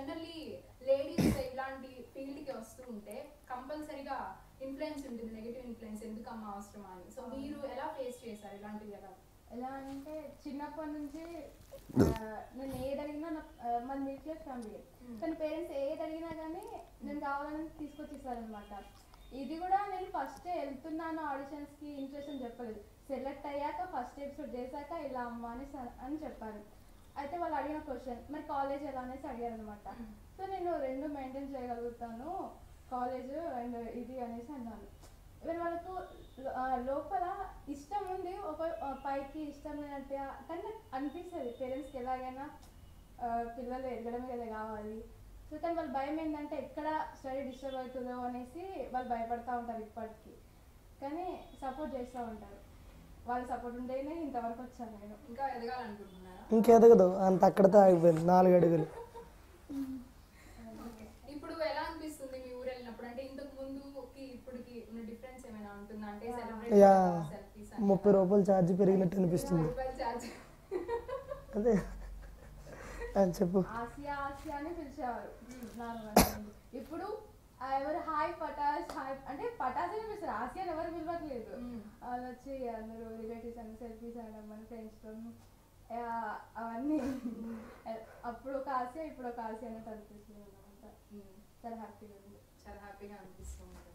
Generally ladies ఇలాంటి field కి వస్తూ ఉంటే కంపల్సరీగా ఇన్ఫ్లుయెన్స్ ఉంటుంది నెగిటివ్ ఇన్ఫ్లుయెన్స్ ఎందుకమ్మా అవసరమా అని సో మీరు ఎలా ఫేస్ చేశారు ఇలాంటివి ఎలా ఎలా అంటే చిన్నప్పటి నుంచి ఆ, నేను ఏది అడిగినా నా ఆ, మాది మిడిల్ క్లాస్ ఫ్యామిలీ Hmm. కానీ పేరెంట్స్ ఏది అడిగినా కానీ నేను కావాలని తీసుకొచ్చి ఇస్తారనమాట ఇది కూడా నేను ఫస్ట్ వెళ్తున్నాను ఆడిషన్స్ కి ఇంట్రెస్ట్ అని చెప్పలేదు సెలెక్ట్ అయ్యాక ఫస్ట్ ఎపిసోడ్ చేశాక ఇలా అమ్మ అని స- అని చెప్పారు అయితే వాళ్ళు అడిగిన క్వశ్చన్ మరి కాలేజ్ ఎలా అనేసి అడిగారు అనమాట Hmm. సో నేను రెండు మెయింటైన్ చేయగలుగుతాను కాలేజ్ అండ్ ఇది అనేసి అన్నాను ఈవెన్ వాళ్ళకు లో- ఆ, లోపల ఇష్టం ఉంది ఒక ఆ, పైకి ఇష్టం లేనట్టుగా కానీ నాకు అనిపిస్తుంది పేరెంట్స్కి ఎలాగైనా ఆ, పిల్లలు ఎదగడమే కదా కావాలి సో కానీ వాళ్ళ భయం ఏంటంటే ఎక్కడ స్టడీ డిస్టర్బ్ అవుతుందో అనేసి వాళ్ళు భయపడతా ఉంటారు ఇప్పటికీ కానీ సపోర్ట్ చేస్తూ ఉంటారు వాళ్ళ సపోర్ట్ ఉంటేనే ఇంతవరకు వచ్చాను నేను ఇంకా ఎదగాలనుకుంటున్నారా ఇంకెదగదు అంత అక్కడితో ఆగిపోయింది నాలుగు అడుగులు Okay. ఇప్పుడు ఎలా అనిపిస్తుంది మీ ఊరు వెళ్ళినప్పుడు అంటే ఇంతకు ముందుకి ఇప్పటికి ఉన్న డిఫరెన్స్ ఏమైనా ఉంటుందా అంటే సెలబ్రేట్ యా ముప్పై రూపాయలు ఛార్జ్ పెరిగినట్టు అనిపిస్తుంది ఛార్జ్ అదే ఆ, చెప్పు ఆసియా ఆసియా అని పిలిచేవారు నార్మల్ ఇప్పుడు ఆ ఎవరు హాయ్ పటాస్ హాయ్ అంటే పటాస్ అని పిలుస్తారు ఆసియా అని ఎవరు పిలవట్లేదు మ్మ్. వాళ్ళు వచ్చి అందరూ రిలేటివ్స్ అని సెల్ఫీస్ అనడం మన ఫ్రెండ్స్తో అవన్నీ అప్పుడు ఒక ఆసియా ఇప్పుడు ఒక ఆసియా అన్నట్టు అనిపిస్తుంది అనమాట చాలా హ్యాపీగా ఉంది చాలా హ్యాపీగా అనిపిస్తుంది